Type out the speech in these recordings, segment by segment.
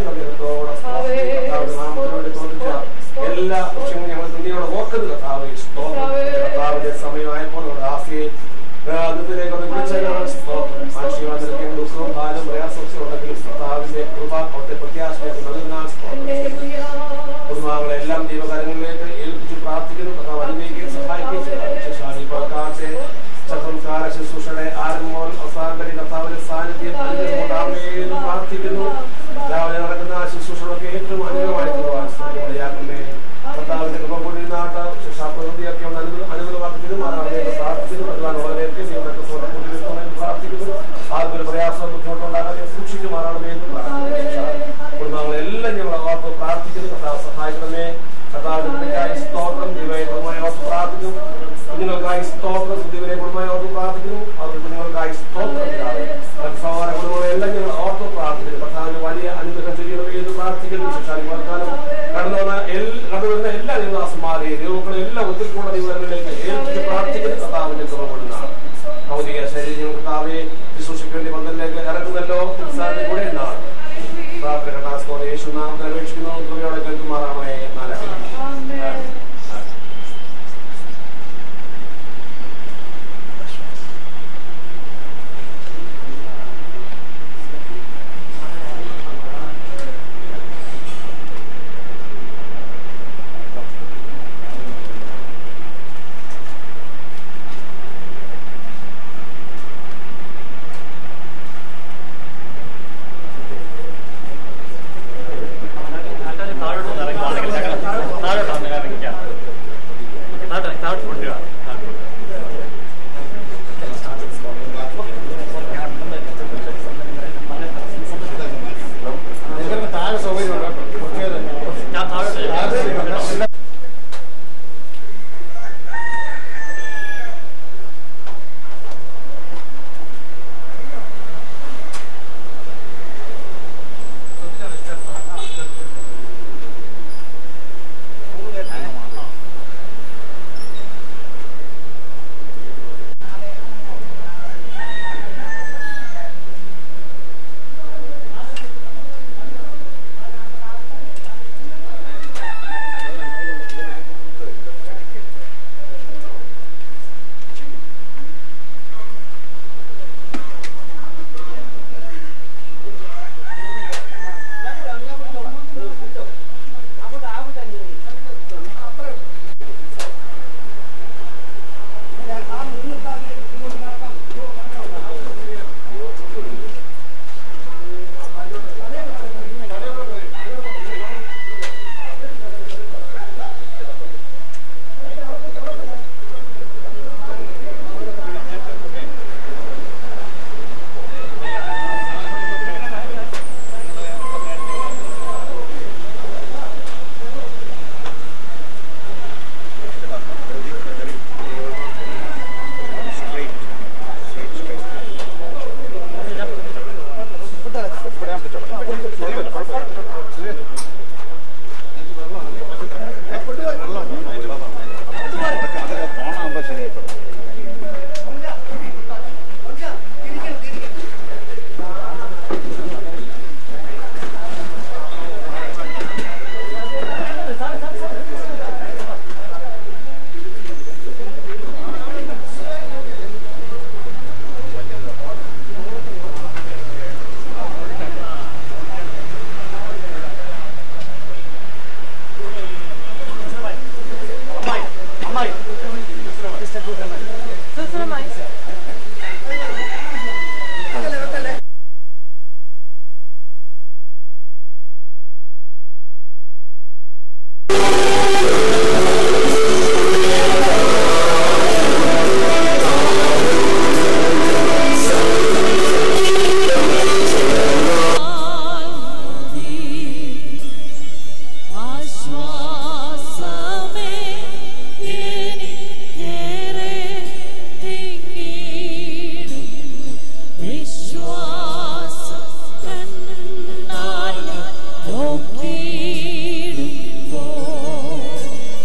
ദൈവത്തോടെ സ്തോത്രം. കർത്താവിന്റെ നാമത്തിന് വേണ്ടി തോന്നിച്ച എല്ലാ വിഷയങ്ങളും ഞങ്ങൾ നന്ദിയോടെ ഓർക്കുന്നത് കർത്താവേ സ്തോത്രം കർത്താവിന്റെ സമയമായപ്പോൾ നമ്മുടെ ആസിയെ അന്നത്തിലേക്ക് ഒന്ന് വിളിച്ചതിനാണ് സ്തോത്രം മാനുഷികമായി ദുഃഖവും ഭാരം പ്രയാസവും ഉണ്ടെങ്കിൽ കർത്താവിന്റെ കൃപ അവിടുത്തെ പ്രത്യാശയിലേക്ക് നൽകുന്നതാണ് സ്തോത്രം കുടുംബാംഗങ്ങളെ എല്ലാം ദൈവകാര്യങ്ങളിലേക്ക് ഏൽപ്പിച്ച് പ്രാർത്ഥിക്കുന്നു കർത്താവ് അനുഗ്രഹിക്കുകയും സഹായിക്കുകയും ചെയ്യുന്നു വിശേഷാൽ ഈ പ്രകാശത്തെ ചക്രംകാര ശുശ്രൂഷയുടെ ആരംഭം അവസാനം വരെ കർത്താവിന്റെ സാന്നിധ്യം അനുഗ്രഹമുണ്ടാവണേ എന്ന് പ്രാർത്ഥിക്കുന്നു രാവിലെ നടക്കുന്ന ആ ശുശ്രൂഷകളൊക്കെ ഏറ്റവും അനുഗ്രഹമായി തീർവാൻ കർത്താവിന്റെ കൃപ കൂടി നാട്ട് ശിക്ഷാപ്രകൃതിയൊക്കെ ഒന്ന് അനുഗ്രഹ അനുഗ്രഹമാക്കി തീരുമാനമാണെന്ന് പ്രാർത്ഥിക്കുന്നു അതുകാരണവരെയൊക്കെ ദൈവത്തോടെ കൂടി നിൽക്കണമെന്ന് പ്രാർത്ഥിക്കുന്നു ആർക്കും ഒരു പ്രയാസം ബുദ്ധിമുട്ടുണ്ടാകാതെ സൂക്ഷിക്കുമാറാണമേ എന്ന് പ്രാർത്ഥിക്കുന്നു കുടുംബാംഗങ്ങളെല്ലാം ഞങ്ങൾ ഓർത്ത് പ്രാർത്ഥിക്കുന്നു കർത്താവ് സഹായിക്കണമേ കർത്താവിന്റെ കൃപയ്ക്കായി സ്തോത്രം ദൈവയെ കുടുംബമായി ഓർത്ത് പ്രാർത്ഥിക്കുന്നു കുഞ്ഞുങ്ങൾക്കായി സ്തോത്രം ദൈവനെ കുടുംബമായി ഓർത്ത് പ്രാർത്ഥിക്കുന്നു അവരുടെ കുഞ്ഞുങ്ങൾക്കായി സ്തോത്രം സഹോദര കുടുംബങ്ങളെല്ലാം ഞങ്ങൾ ഓർത്ത് പ്രാർത്ഥിക്കുന്നു കർത്താവിന്റെ വലിയ അനുഗ്രഹം ചെയ്യണമേ എന്ന് പ്രാർത്ഥിക്കുന്നു വിശേഷാൽ വർക്കാനും കടന്നു വന്ന എൽ- കടന്നു വരുന്ന എല്ലാ ദൈവദാസന്മാരെയും ദൈവങ്ങളെ എല്ലാം ഒത്തിരി കൂടെ ദൈവങ്ങളിലേക്ക് ഏൽപ്പിച്ച് പ്രാർത്ഥിക്കുന്നു കർത്താവിന്റെ കൃപ കൊണ്ടാണ് ഭൗതിക ശരീരം കർത്താവെ ശുശ്രൂഷയ്ക്ക് വേണ്ടി പന്തലിലേക്ക് ഇറങ്ങുന്നല്ലോ തിരുസാറിന്റെ കൂടെ എന്നാണ് പ്രാർത്ഥന കടാസ്കോടെ യേശു നാമത്തിൽ അപേക്ഷിക്കുന്നു കൃപയോടെ കേൾക്കുമാറാണേ നാലാം താഴോട്ട് ഇറങ്ങുവാണെങ്കിൽ താഴോട്ട് അങ്ങനെ ഇറങ്ങിക്കാം താഴോട്ട് താഴോട്ട് കൊണ്ടുവരിക താഴെ സൗകര്യമുണ്ട് കേട്ടോ കുറച്ച് നേരം ഞാൻ താഴോട്ട് താഴെ ഫോണാകുമ്പോ ശരിയായിട്ടോ ആശ്വാസമേ എനിക്കേറെ തിങ്ങിടുന്നു വിശ്വാസം കണ്ണാൽ നോക്കിയിടുമ്പോൾ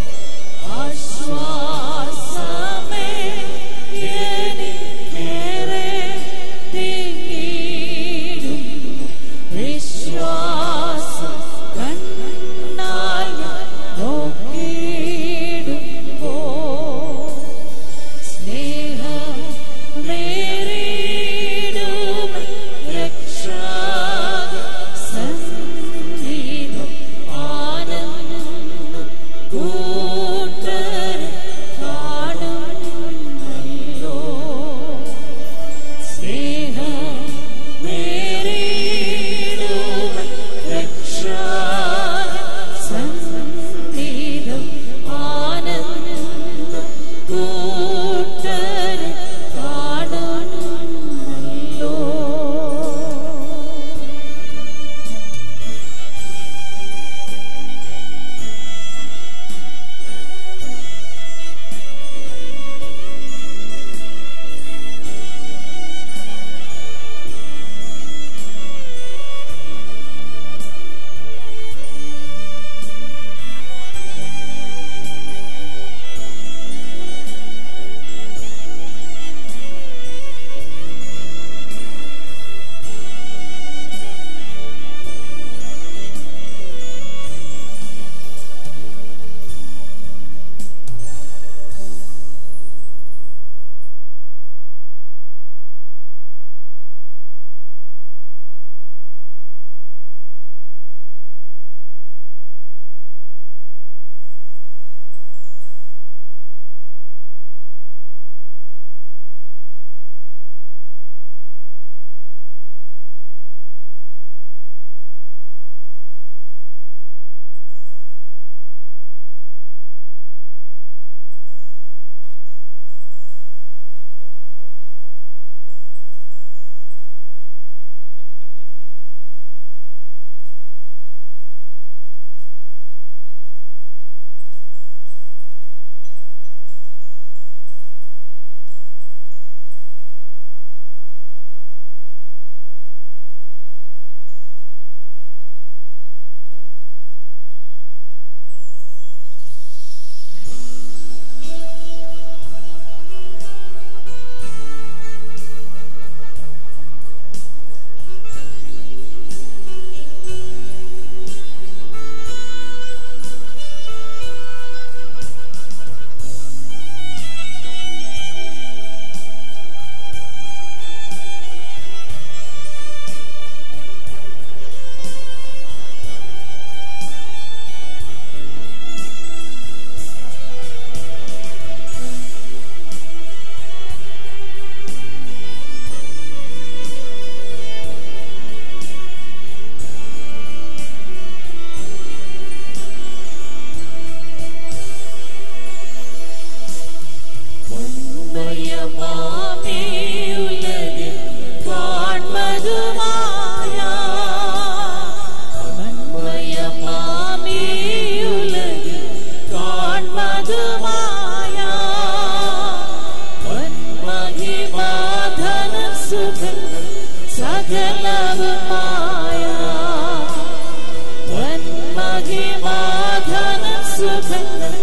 മഹിമാധന സുഖങ്ങൾ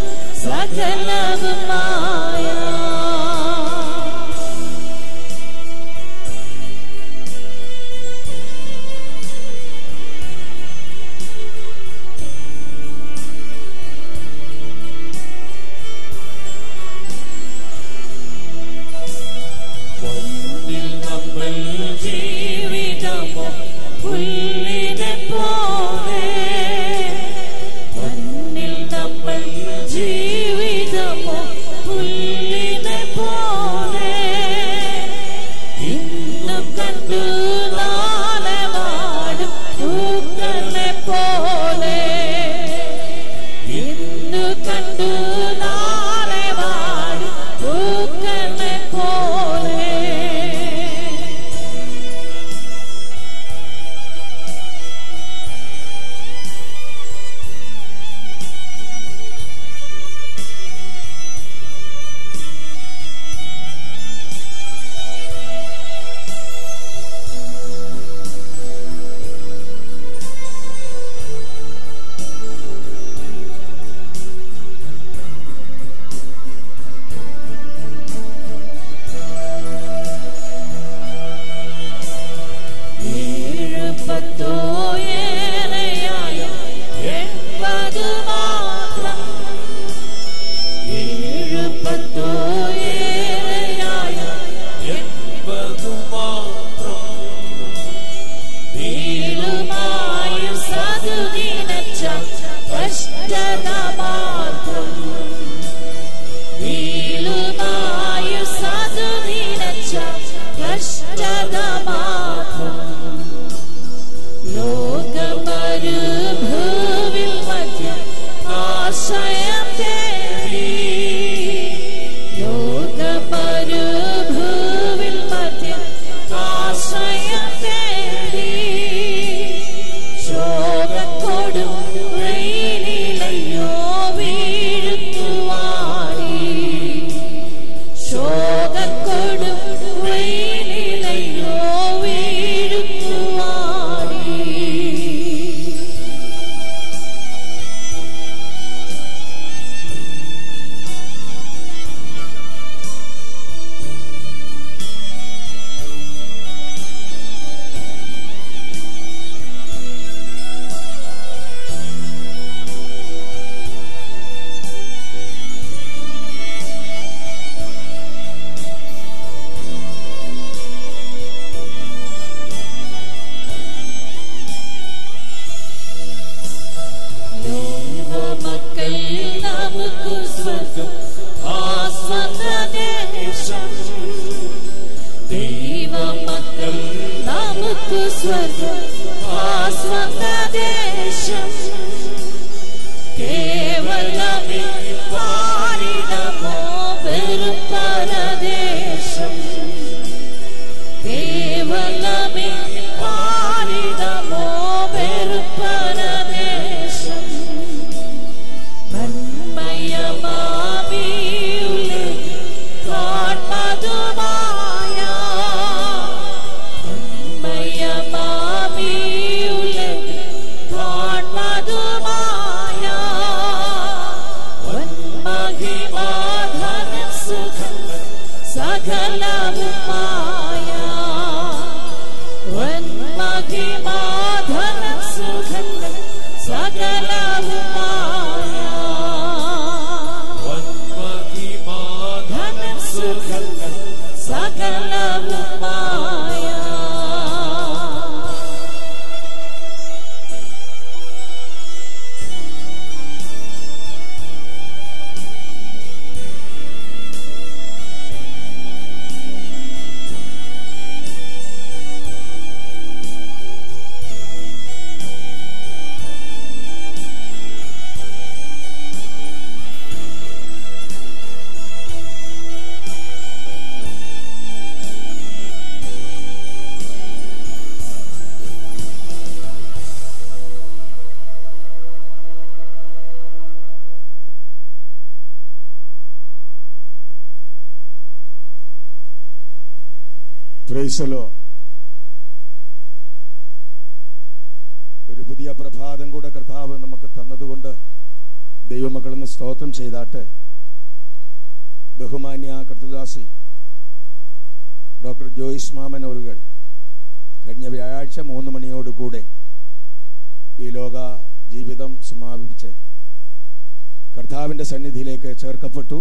സകലവുമായ മുന്നിൽ നമ്മൾ ജീവിതമോ പുല്ലിനെ പോലെ മുന്നിൽ നമ്മൾ ജീവിതമോ പുല്ലിനെ പോലെ ഇന്നു കണ്ടു നാളെ വാടും പൂക്കളെ പോലെ ഇന്നു കണ്ടു നാളെ വാടും പൂക്കളെ പോലെ ഏഴ് പത്തോ ഏറെയായ എൺപത് മാത്രം ഏഴ് പത്തോ ഏറെയായ എൺപത് മാത്രം വീടുമായും സതുദിനച്ച കഷ്ടത മാത്രം വീടുമായും സതുദിനച്ച കഷ്ടത മാത്രം ലോകമരുഭൂവിൽ മധ്യ ആശ്രയം തേടി ലോകമരുഭൂവിൽ മധ്യ ആശ്രയം തേടി ശോകക്കൊടും വെയിലിലയ്യോ വീഴുത്തുവാടി ശോകക്കൊടും വെയിലിലയ്യോ വീഴുത്തുവാടി ദൈവമക്കൾ നമുക്ക് സ്വർഗം ആസ്വദദേശം ദൈവമക്കൾ നമുക്ക് സ്വർഗം ആസ്വദദേശം കേവലമേ പാരിടമോ വെറും പരദേശം കേവലമേ പാരിടമോ വെറും പരദേശം നന്മയമാമിയുള്ളിൽ കാൺമതുമായ നന്മയമാമിയുള്ളിൽ കാൺമതുമായ വന്മഹിമാധന സുഖങ്ങൾ സകലവുമായ വന്മഹിമാധന സുഖങ്ങൾ സകലവുമായ ധന സുഖങ്ങൾ സകലവുമായ പ്രൈസലോ ഒരു പുതിയ പ്രഭാതം കൂടെ കർത്താവ് നമുക്ക് തന്നത് ദൈവമക്കളെന്ന് സ്തോത്രം ചെയ്താട്ട് ബഹുമാന്യ കർത്തദാസി ഡോക്ടർ ജോയിസ് മാമൻ അവറുകൾ കഴിഞ്ഞ വ്യാഴാഴ്ച മൂന്ന് മണിയോടുകൂടെ ഈ ലോക ജീവിതം സമാപിച്ച് കർത്താവിൻ്റെ സന്നിധിയിലേക്ക് ചേർക്കപ്പെട്ടു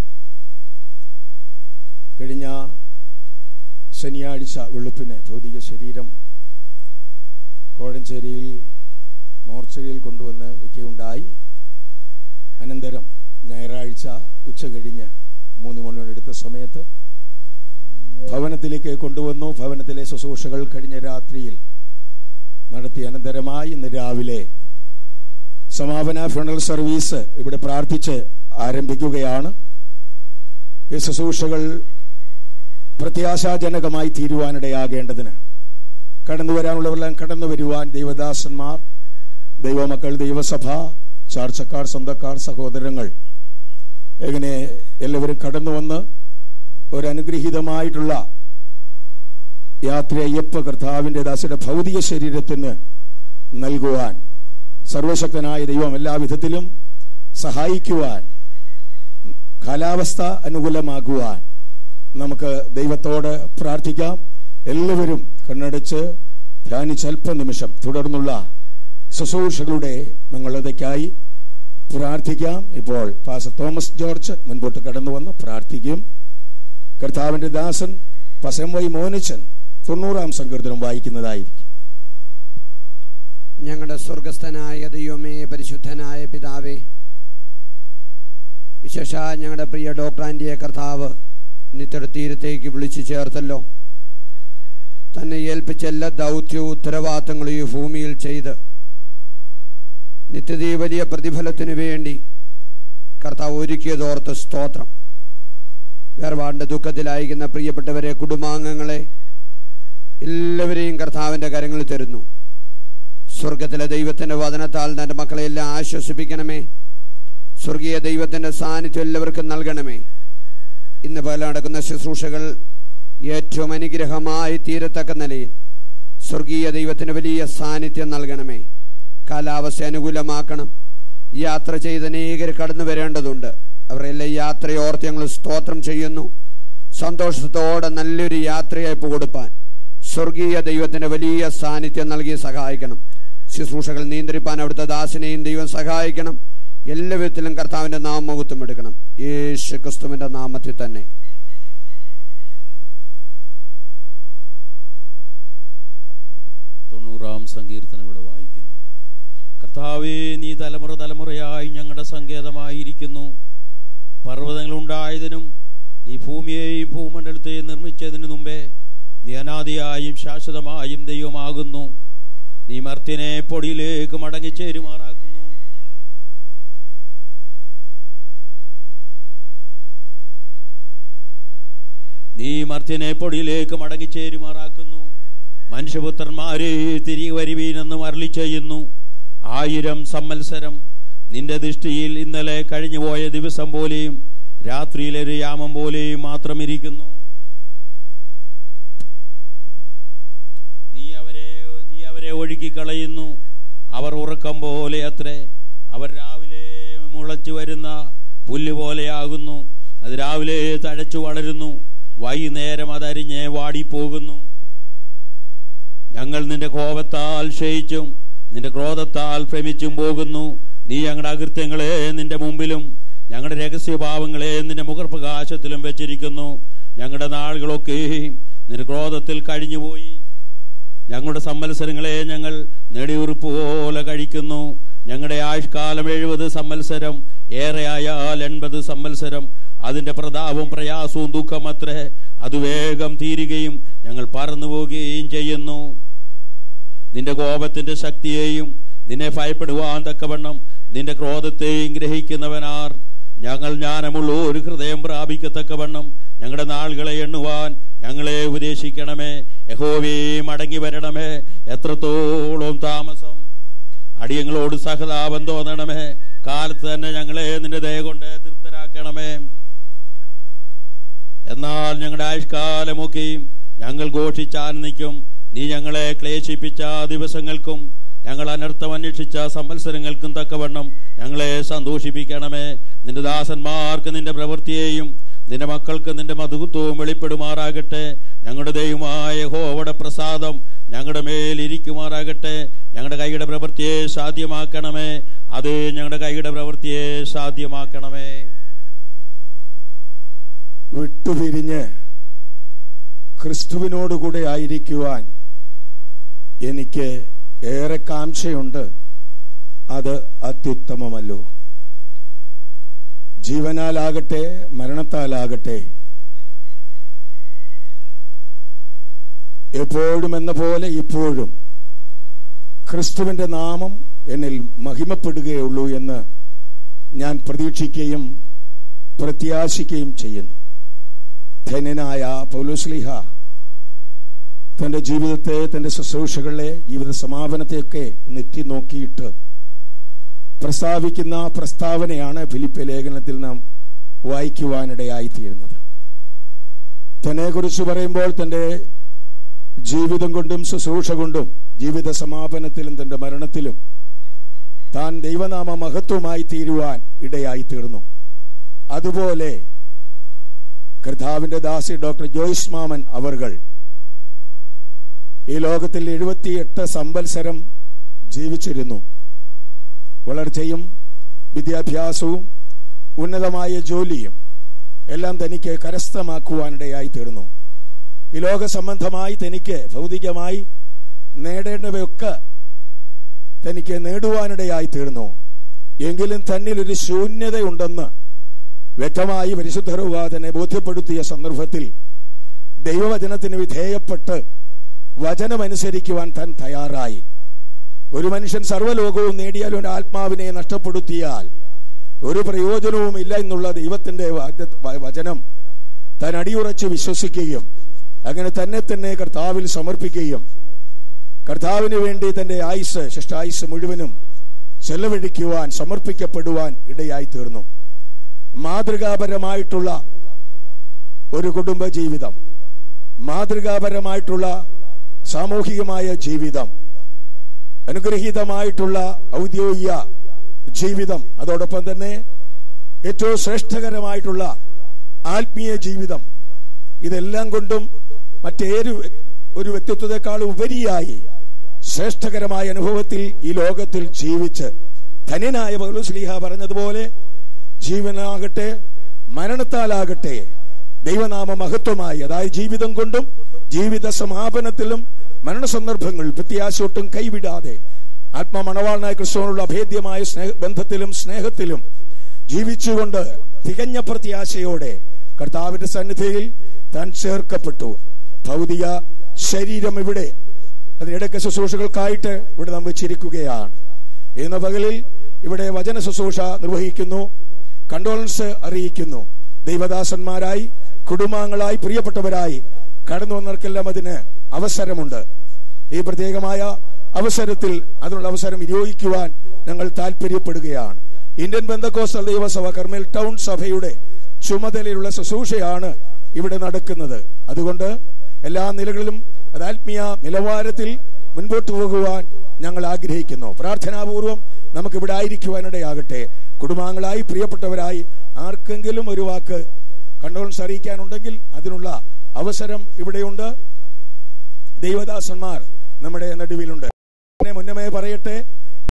കഴിഞ്ഞ ശനിയാഴ്ച വെളുപ്പിന് ഭൗതിക ശരീരം കോഴഞ്ചേരിയിൽ മോർച്ചറിയിൽ കൊണ്ടുവന്ന് വയ്ക്കുകയുണ്ടായി അനന്തരം ഞായറാഴ്ച ഉച്ച കഴിഞ്ഞ് മൂന്ന് മണിയോടെടുത്ത സമയത്ത് ഭവനത്തിലേക്ക് കൊണ്ടുവന്നു ഭവനത്തിലെ ശുശ്രൂഷകൾ കഴിഞ്ഞ രാത്രിയിൽ നടത്തി അനന്തരമായി ഇന്ന് രാവിലെ സമാപന ഫ്യൂണറൽ സർവീസ് ഇവിടെ പ്രാർത്ഥിച്ച് ആരംഭിക്കുകയാണ് ഈ ശുശ്രൂഷകൾ പ്രത്യാശാജനകമായി തീരുവാനിടയാകേണ്ടതിന് കടന്നു വരാനുള്ളവരെല്ലാം കടന്നു വരുവാൻ ദൈവദാസന്മാർ ദൈവമക്കൾ ദൈവസഭ ചാർച്ചക്കാർ സ്വന്തക്കാർ സഹോദരങ്ങൾ എങ്ങനെ എല്ലാവരും കടന്നു വന്ന് ഒരു അനുഗ്രഹീതമായിട്ടുള്ള യാത്ര അയ്യപ്പ കർത്താവിന്റെ ദാസയുടെ ഭൗതിക ശരീരത്തിന് നൽകുവാൻ സർവശക്തനായ ദൈവം എല്ലാ വിധത്തിലും സഹായിക്കുവാൻ കാലാവസ്ഥ അനുകൂലമാകുവാൻ നമുക്ക് ദൈവത്തോട് പ്രാർത്ഥിക്കാം എല്ലാവരും കണ്ണടച്ച് ധ്യാനിച്ച് അല്പനിമിഷം തുടർന്നുള്ള ശുശ്രൂഷകളുടെ മംഗളതയ്ക്കായി പ്രാർത്ഥിക്കാം ഇപ്പോൾ പാസ തോമസ് ജോർജ് മുൻപോട്ട് കടന്നു വന്ന് പ്രാർത്ഥിക്കും കർത്താവിന്റെ ദാസൻ പസം വൈ മോനിച്ചൻ തൊണ്ണൂറാം സങ്കീർത്തനം വായിക്കുന്നതായിരിക്കും ഞങ്ങളുടെ സ്വർഗസ്ഥനായ ദൈവമേ പരിശുദ്ധനായ പിതാവേ വിശേഷ ഞങ്ങളുടെ പ്രിയ ഡോക്ടർ ആൻറ്റിയെ കർത്താവ് നിത്യയുടെ തീരത്തേക്ക് വിളിച്ചു ചേർത്തല്ലോ തന്നെ ഏൽപ്പിച്ച എല്ലാ ദൗത്യവും ഉത്തരവാദിത്തങ്ങളും ഈ ഭൂമിയിൽ ചെയ്ത് നിത്യതീ വലിയ പ്രതിഫലത്തിനു വേണ്ടി കർത്താവ് ഒരുക്കിയതോർത്ത് സ്തോത്രം വേർപാടിന്റെ ദുഃഖത്തിലായിരിക്കുന്ന പ്രിയപ്പെട്ടവരെ കുടുംബാംഗങ്ങളെ എല്ലാവരെയും കർത്താവിന്റെ കരങ്ങളിൽ തരുന്നു സ്വർഗത്തിലെ ദൈവത്തിന്റെ വചനത്താൽ തന്റെ മക്കളെ എല്ലാം ആശ്വസിപ്പിക്കണമേ സ്വർഗീയ ദൈവത്തിന്റെ സാന്നിധ്യം എല്ലാവർക്കും നൽകണമേ ഇന്ന് പോലെ നടക്കുന്ന ശുശ്രൂഷകൾ ഏറ്റവും അനുഗ്രഹമായി തീരത്തക്ക നിലയിൽ സ്വർഗീയ ദൈവത്തിന് വലിയ സാന്നിധ്യം നൽകണമേ കാലാവസ്ഥ അനുകൂലമാക്കണം യാത്ര ചെയ്ത് അനേകർ കടന്നു വരേണ്ടതുണ്ട് അവരെല്ലാം യാത്രയോർത്ത് ഞങ്ങൾ സ്തോത്രം ചെയ്യുന്നു സന്തോഷത്തോടെ നല്ലൊരു യാത്രയയപ്പ് കൊടുപ്പാൻ സ്വർഗീയ ദൈവത്തിന്റെ വലിയ സാന്നിധ്യം നൽകി സഹായിക്കണം ശുശ്രൂഷകൾ നിയന്ത്രിപ്പാൻ അവിടുത്തെ ദാസിനെയും ദൈവം സഹായിക്കണം എല്ലാ വിധത്തിലും കർത്താവിന്റെ നാമമഹത്വം എടുക്കണം യേശു ക്രിസ്തുവിന്റെ നാമത്തിൽ തന്നെ തൊണ്ണൂറാം സങ്കീർത്തനം ഇവിടെ വായിക്കുന്നു കർത്താവേ നീ തലമുറ തലമുറയായി ഞങ്ങളുടെ സങ്കേതമായിരിക്കുന്നു പർവ്വതങ്ങൾ ഉണ്ടായതിനും നീ ഭൂമിയെയും ഭൂമണ്ഡലത്തെയും നിർമ്മിച്ചതിനു മുമ്പേ നീ അനാദിയായും ശാശ്വതമായും ദൈവമാകുന്നു നീ മർത്യനെ പൊടിയിലേക്ക് മടങ്ങിച്ചേരുമാറാക്കുന്നു നീ മർത്യനെ പൊടിയിലേക്ക് മടങ്ങിച്ചേരുമാറാക്കുന്നു മനുഷ്യപുത്രന്മാരെ തിരികെ വരുവീനെന്ന് മരളി ചെയ്യുന്നു ആയിരം സംവത്സരം നിന്റെ ദൃഷ്ടിയിൽ ഇന്നലെ കഴിഞ്ഞുപോയ ദിവസം പോലെയും രാത്രിയിലെ ഒരു യാമം പോലെയും മാത്രം ഇരിക്കുന്നു നീ അവരെ നീ അവരെ ഒഴുക്കിക്കളയുന്നു അവർ ഉറക്കം പോലെ അത്രേ അവർ രാവിലെ മുളച്ചു വരുന്ന പുല്ല് പോലെയാകുന്നു അത് രാവിലെ തഴച്ചു വളരുന്നു വൈകുന്നേരം അതരിഞ്ഞ് വാടിപ്പോകുന്നു ഞങ്ങൾ നിന്റെ കോപത്താൽ ക്ഷയിച്ചും നിന്റെ ക്രോധത്താൽ ഭ്രമിച്ചും പോകുന്നു നീ ഞങ്ങളുടെ അകൃത്യങ്ങളെ നിന്റെ മുമ്പിലും ഞങ്ങളുടെ രഹസ്യഭാവങ്ങളെ നിന്റെ മുഖപ്രകാശത്തിലും വെച്ചിരിക്കുന്നു ഞങ്ങളുടെ നാളുകളൊക്കെ നിന്റെ ക്രോധത്തിൽ കഴിഞ്ഞുപോയി ഞങ്ങളുടെ സംവത്സരങ്ങളെ ഞങ്ങൾ നെടിയുറുപ്പ് പോലെ കഴിക്കുന്നു ഞങ്ങളുടെ ആയുഷ്കാലം എഴുപത് സംവത്സരം ഏറെയായാൽ എൺപത് സംവത്സരം അതിന്റെ പ്രതാപവും പ്രയാസവും ദുഃഖമത്രേ അത് വേഗം തീരുകയും ഞങ്ങൾ പറന്നു പോവുകയും ചെയ്യുന്നു നിന്റെ കോപത്തിന്റെ ശക്തിയെയും നിന്നെ ഭയപ്പെടുവാൻ തക്കവണ്ണം നിന്റെ ക്രോധത്തെയും ഗ്രഹിക്കുന്നവനാർ ഞങ്ങൾ ജ്ഞാനമുള്ള ഒരു ഹൃദയം പ്രാപിക്കത്തക്കവണ്ണം ഞങ്ങളുടെ നാളുകളെ എണ്ണുവാൻ ഞങ്ങളെ ഉപദേശിക്കണമേ യഹോവേ മടങ്ങി വരണമേ എത്രത്തോളം താമസം അടിയങ്ങളോട് സഹതാപം തോന്നണമേ കാലത്ത് തന്നെ ഞങ്ങളെ നിന്റെ ദയ കൊണ്ട് തൃപ്തരാക്കണമേ എന്നാൽ ഞങ്ങളുടെ ആയുഷ്കാലമൊക്കെയും ഞങ്ങൾ ഘോഷിച്ചാനന്ദിക്കും നീ ഞങ്ങളെ ക്ലേശിപ്പിച്ച ദിവസങ്ങൾക്കും ഞങ്ങൾ അനർത്ഥം അന്വേഷിച്ച സംവത്സരങ്ങൾക്കും തക്കവണ്ണം ഞങ്ങളെ സന്തോഷിപ്പിക്കണമേ നിന്റെ ദാസന്മാർക്ക് നിന്റെ പ്രവൃത്തിയെയും നിന്റെ മക്കൾക്ക് നിന്റെ മധുത്വവും വെളിപ്പെടുമാറാകട്ടെ ഞങ്ങളുടെ ദൈവമായ ഹോവയുടെ പ്രസാദം ഞങ്ങളുടെ മേൽ ഇരിക്കുമാറാകട്ടെ ഞങ്ങളുടെ കൈയുടെ പ്രവൃത്തിയെ സാധ്യമാക്കണമേ അത് ഞങ്ങളുടെ കൈയുടെ പ്രവൃത്തിയെ സാധ്യമാക്കണമേ വിട്ടുപിരിഞ്ഞ് ക്രിസ്തുവിനോടുകൂടെ ആയിരിക്കുവാൻ എനിക്ക് ഏറെ കാംക്ഷയുണ്ട് അത് അത്യുത്തമമല്ലോ ജീവനാലാകട്ടെ മരണത്താലാകട്ടെ എപ്പോഴും എന്ന പോലെ ഇപ്പോഴും ക്രിസ്തുവിന്റെ നാമം എന്നിൽ മഹിമപ്പെടുകയുള്ളൂ എന്ന് ഞാൻ പ്രതീക്ഷിക്കുകയും പ്രത്യാശിക്കുകയും ചെയ്യുന്നു ധന്യനായ പൗലോസ്ലിഹ തന്റെ ജീവിതത്തെ തന്റെ ശുശ്രൂഷകളെ ജീവിത സമാപനത്തെയൊക്കെ നെറ്റി നോക്കിയിട്ട് പ്രസ്താവിക്കുന്ന പ്രസ്താവനയാണ് ഫിലിപ്പ് ലേഖനത്തിൽ നാം വായിക്കുവാനിടയായിത്തീരുന്നത് തന്നെ കുറിച്ച് പറയുമ്പോൾ തന്റെ ജീവിതം കൊണ്ടും ശുശ്രൂഷ കൊണ്ടും ജീവിത സമാപനത്തിലും തന്റെ മരണത്തിലും താൻ ദൈവനാമ മഹത്വമായി തീരുവാൻ ഇടയായി തീർന്നു അതുപോലെ കർത്താവിന്റെ ദാസി ഡോക്ടർ ജോയ്സ് മാമൻ അവർകൾ ഈ ലോകത്തിൽ എഴുപത്തിയെട്ട് സംവത്സരം ജീവിച്ചിരുന്നു വളർച്ചയും വിദ്യാഭ്യാസവും ഉന്നതമായ ജോലിയും എല്ലാം തനിക്ക് കരസ്ഥമാക്കുവാനിടയായി തീർന്നു ഈ ലോക സംബന്ധമായി തനിക്ക് ഭൗതികമായി നേടേണ്ടവയൊക്കെ തനിക്ക് നേടുവാനിടയായി തീർന്നു എങ്കിലും തന്നിൽ ഒരു ശൂന്യതയുണ്ടെന്ന് വ്യക്തമായി പരിശുദ്ധറുവ തന്നെ ബോധ്യപ്പെടുത്തിയ സന്ദർഭത്തിൽ ദൈവവചനത്തിന് വിധേയപ്പെട്ട് വചനമനുസരിക്കുവാൻ താൻ തയ്യാറായി ഒരു മനുഷ്യൻ സർവ്വലോകവും നേടിയാൽ ഒരു ആത്മാവിനെ നഷ്ടപ്പെടുത്തിയാൽ ഒരു പ്രയോജനവും ഇല്ല എന്നുള്ള ദൈവത്തിന്റെ വാഗ്ദ- വചനം താൻ അടിയുറച്ച് വിശ്വസിക്കുകയും അങ്ങനെ തന്നെ തന്നെ കർത്താവിൽ സമർപ്പിക്കുകയും കർത്താവിന് വേണ്ടി തന്റെ ആയുസ് ശിഷ്ടായുസ് മുഴുവനും ചെലവഴിക്കുവാൻ സമർപ്പിക്കപ്പെടുവാൻ ഇടയായി തീർന്നു മാതൃകാപരമായിട്ടുള്ള ഒരു കുടുംബ ജീവിതം മാതൃകാപരമായിട്ടുള്ള സാമൂഹികമായ ജീവിതം അനുഗ്രഹീതമായിട്ടുള്ള ഔദ്യോഗിക ജീവിതം അതോടൊപ്പം തന്നെ ഏറ്റവും ശ്രേഷ്ഠകരമായിട്ടുള്ള ആത്മീയ ജീവിതം ഇതെല്ലാം കൊണ്ടും മറ്റേരു ഒരു വ്യക്തിത്വത്തെക്കാൾ ഉപരിയായി ശ്രേഷ്ഠകരമായ അനുഭവത്തിൽ ഈ ലോകത്തിൽ ജീവിച്ച് ധന്യനായ പൗലോസ്ലീഹ പറഞ്ഞതുപോലെ ജീവനാകട്ടെ മരണത്താലാകട്ടെ ദൈവനാമ മഹത്വമായി അതായത് ജീവിതം കൊണ്ടും ജീവിത സമാപനത്തിലും മരണസന്ദർഭങ്ങളിൽ പ്രത്യാശയൊട്ടും കൈവിടാതെ ആത്മമണവാളനായ ക്രിസ്തുവിനുള്ള അഭേദ്യമായ സ്നേഹ ബന്ധത്തിലും സ്നേഹത്തിലും ജീവിച്ചുകൊണ്ട് തികഞ്ഞ പ്രത്യാശയോടെ കർത്താവിന്റെ സന്നിധിയിൽ താൻ ചേർക്കപ്പെട്ടു ഭൗതിക ശരീരം ഇവിടെ അതിനിടയ്ക്ക് ശുശ്രൂഷകൾക്കായിട്ട് ഇവിടെ നാം വെച്ചിരിക്കുകയാണ് ഇന്ന് പകലിൽ ഇവിടെ വചന ശുശ്രൂഷ നിർവഹിക്കുന്നു കണ്ടോളൻസ് അറിയിക്കുന്നു ദൈവദാസന്മാരായി കുടുംബാംഗങ്ങളായി പ്രിയപ്പെട്ടവരായി കടന്നു വന്നവർക്കെല്ലാം അതിന് അവസരമുണ്ട് ഈ പ്രത്യേകമായ അവസരത്തിൽ അതിനുള്ള അവസരം വിനിയോഗിക്കുവാൻ ഞങ്ങൾ താല്പര്യപ്പെടുകയാണ് ഇന്ത്യൻ ബന്ധക്കോസ്റ്റൽ ദൈവസഭ കർമ്മൽ ടൗൺ സഭയുടെ ചുമതലയുള്ള ശുശ്രൂഷയാണ് ഇവിടെ നടക്കുന്നത് അതുകൊണ്ട് എല്ലാ നിലകളിലും അത് ആത്മീയ നിലവാരത്തിൽ മുൻപോട്ട് പോകുവാൻ ഞങ്ങൾ ആഗ്രഹിക്കുന്നു പ്രാർത്ഥനാപൂർവം നമുക്ക് ഇവിടെ ആയിരിക്കുവാനിടയാകട്ടെ കുടുംബാംഗങ്ങളായി പ്രിയപ്പെട്ടവരായി ആർക്കെങ്കിലും ഒരു വാക്ക് കണ്ടോളൻസ് അറിയിക്കാനുണ്ടെങ്കിൽ അതിനുള്ള അവസരം ഇവിടെയുണ്ട് ദൈവദാസന്മാർ നമ്മുടെ നടുവിലുണ്ട് പിന്നെ മുന്നമേ പറയട്ടെ